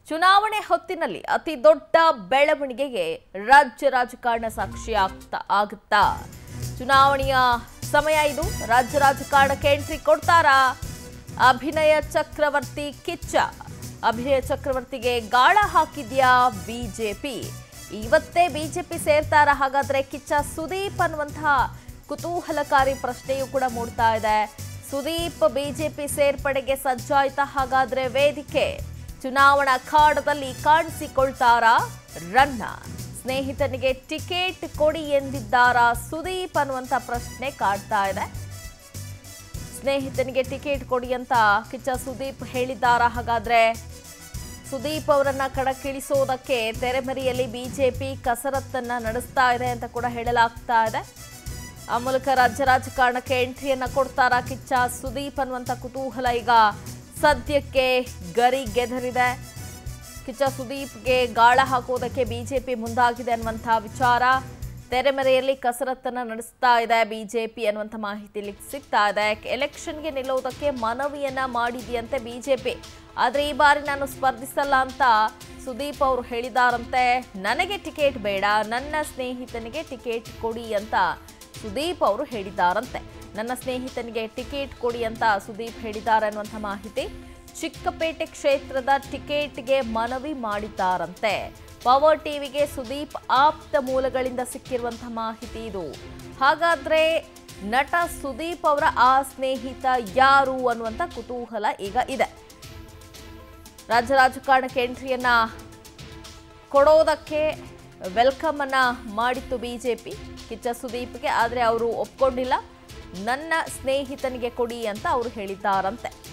ಚುನಾವಣೆ ಹೊತ್ತಿನಲ್ಲಿ ಅತಿ ದೊಡ್ಡ ಬೆಳವಣಿಗೆಗೆ ರಾಜ್ಯ ರಾಜಕಾರಣ ಸಾಕ್ಷಿ ಆಗ್ತಾ ಆಗುತ್ತಾ ಚುನಾವಣೆಯ ಸಮಯ ಇದು ರಾಜ್ಯ ರಾಜಕಾರಣಕ್ಕೆ ಎಂಟ್ರಿ ಕೊಡ್ತಾರಾ ಅಭಿನಯ ಚಕ್ರವರ್ತಿ ಕಿಚ್ಚ ಅಭಿನಯ ಚಕ್ರವರ್ತಿಗೆ ಗಾಳ ಹಾಕಿದ್ಯಾ ಬಿಜೆಪಿ ಇವತ್ತೇ ಬಿಜೆಪಿ ಸೇರ್ತಾರ ಹಾಗಾದ್ರೆ ಕಿಚ್ಚ ಸುದೀಪ್ ಅನ್ನುವಂತಹ ಕುತೂಹಲಕಾರಿ ಪ್ರಶ್ನೆಯೂ ಕೂಡ ಮೂಡ್ತಾ ಇದೆ ಸುದೀಪ್ ಬಿಜೆಪಿ ಸೇರ್ಪಡೆಗೆ ಸಜ್ಜಾಯ್ತಾ ಹಾಗಾದ್ರೆ ವೇದಿಕೆ ಚುನಾವಣಾ ಅಖಾಡದಲ್ಲಿ ಕಾಣಿಸಿಕೊಳ್ತಾರಾ ರನ್ನ ಸ್ನೇಹಿತನಿಗೆ ಟಿಕೆಟ್ ಕೊಡಿ ಎಂದಿದ್ದಾರಾ ಸುದೀಪ್ ಅನ್ನುವಂಥ ಪ್ರಶ್ನೆ ಕಾಡ್ತಾ ಇದೆ ಸ್ನೇಹಿತನಿಗೆ ಟಿಕೆಟ್ ಕೊಡಿ ಅಂತ ಕಿಚ್ಚ ಸುದೀಪ್ ಹೇಳಿದ್ದಾರಾ ಹಾಗಾದ್ರೆ ಸುದೀಪ್ ಅವರನ್ನ ಕಣಕ್ಕಿಳಿಸೋದಕ್ಕೆ ತೆರೆಮರೆಯಲ್ಲಿ ಬಿಜೆಪಿ ಕಸರತ್ತನ್ನ ನಡೆಸ್ತಾ ಇದೆ ಅಂತ ಕೂಡ ಹೇಳಲಾಗ್ತಾ ಇದೆ ಆ ಮೂಲಕ ರಾಜ್ಯ ರಾಜಕಾರಣಕ್ಕೆ ಎಂಟ್ರಿಯನ್ನ ಕೊಡ್ತಾರಾ ಕಿಚ್ಚ ಸುದೀಪ್ ಅನ್ನುವಂಥ ಕುತೂಹಲ ಈಗ ಸದ್ಯಕ್ಕೆ ಗರಿಗೆದರಿದೆ ಕಿಚ್ಚ ಸುದೀಪ್ಗೆ ಗಾಳ ಹಾಕೋದಕ್ಕೆ ಬಿಜೆಪಿ ಮುಂದಾಗಿದೆ ಅನ್ನುವಂಥ ವಿಚಾರ ತೆರೆಮರೆಯಲ್ಲಿ ಕಸರತ್ತನ್ನ ನಡೆಸ್ತಾ ಇದೆ ಬಿಜೆಪಿ ಅನ್ನುವಂಥ ಮಾಹಿತಿ ಇಲ್ಲಿ ಸಿಗ್ತಾ ಇದೆ ಎಲೆಕ್ಷನ್ಗೆ ನಿಲ್ಲೋದಕ್ಕೆ ಮನವಿಯನ್ನ ಮಾಡಿದೆಯಂತೆ ಬಿಜೆಪಿ ಆದ್ರೆ ಈ ಬಾರಿ ನಾನು ಸ್ಪರ್ಧಿಸಲ್ಲ ಅಂತ ಸುದೀಪ್ ಅವರು ಹೇಳಿದಾರಂತೆ ನನಗೆ ಟಿಕೆಟ್ ಬೇಡ ನನ್ನ ಸ್ನೇಹಿತನಿಗೆ ಟಿಕೆಟ್ ಕೊಡಿ ಅಂತ ಸುದೀಪ್ ಅವರು ಹೇಳಿದ್ದಾರಂತೆ ನನ್ನ ಸ್ನೇಹಿತನಿಗೆ ಟಿಕೆಟ್ ಕೊಡಿ ಅಂತ ಸುದೀಪ್ ಹೇಳಿದ್ದಾರೆ ಅನ್ನುವಂಥ ಮಾಹಿತಿ ಚಿಕ್ಕಪೇಟೆ ಕ್ಷೇತ್ರದ ಟಿಕೆಟ್ಗೆ ಮನವಿ ಮಾಡಿದ್ದಾರಂತೆ ಪವರ್ ಟಿವಿಗೆ ಸುದೀಪ್ ಆಪ್ತ ಮೂಲಗಳಿಂದ ಸಿಕ್ಕಿರುವಂತಹ ಮಾಹಿತಿ ಇದು ಹಾಗಾದ್ರೆ ನಟ ಸುದೀಪ್ ಅವರ ಆ ಸ್ನೇಹಿತ ಯಾರು ಅನ್ನುವಂಥ ಕುತೂಹಲ ಈಗ ಇದೆ ರಾಜ್ಯ ರಾಜಕಾರಣಕ್ಕೆ ಎಂಟ್ರಿಯನ್ನ ಕೊಡೋದಕ್ಕೆ ವೆಲ್ಕಮ್ ಅನ್ನ ಮಾಡಿತ್ತು ಬಿಜೆಪಿ ಕಿಚ್ಚ ಸುದೀಪ್ಗೆ ಆದರೆ ಅವರು ಒಪ್ಕೊಂಡಿಲ್ಲ ನನ್ನ ಸ್ನೇಹಿತನಿಗೆ ಕೊಡಿ ಅಂತ ಅವರು ಹೇಳಿದ್ದಾರಂತೆ